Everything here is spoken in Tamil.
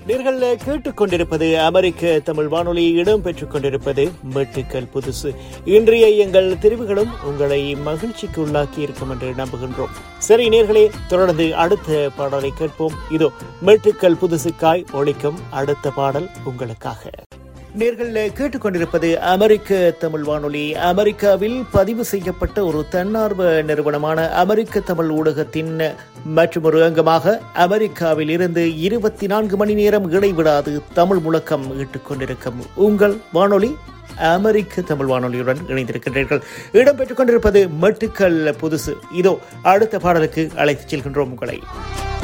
நீங்கள் கேட்டுக்கொண்டிருப்பது அமெரிக்க தமிழ் வானொலி இடம்பெற்றுக் கொண்டிருப்பது மெட்டுக்கள் புதுசு இன்றைய எங்கள் தெரிவுகளும் உங்களை மகிழ்ச்சிக்கு உள்ளாக்கி இருக்கும் என்று நம்புகின்றோம் சரி நேர்களே தொடர்ந்து அடுத்த பாடலை கேட்போம் இதோ மெட்டுக்கள் புதுசுக்காய் ஒழிக்கும் அடுத்த பாடல் உங்களுக்காக நேர்கள் கேட்டுக்கொண்டிருப்பது அமெரிக்க தமிழ் வானொலி அமெரிக்காவில் பதிவு செய்யப்பட்ட ஒரு தன்னார்வ நிறுவனமான அமெரிக்க தமிழ் ஊடகத்தின் மற்றும் ஒரு அங்கமாக அமெரிக்காவில் இருந்து இருபத்தி நான்கு மணி நேரம் இடைவிடாது தமிழ் முழக்கம் இட்டுக் கொண்டிருக்கும் உங்கள் வானொலி அமெரிக்க தமிழ் வானொலியுடன் இணைந்திருக்கின்றீர்கள் இடம்பெற்றுக் கொண்டிருப்பது மெட்டுக்கள் புதுசு இதோ அடுத்த பாடலுக்கு அழைத்துச் செல்கின்றோம் உங்களை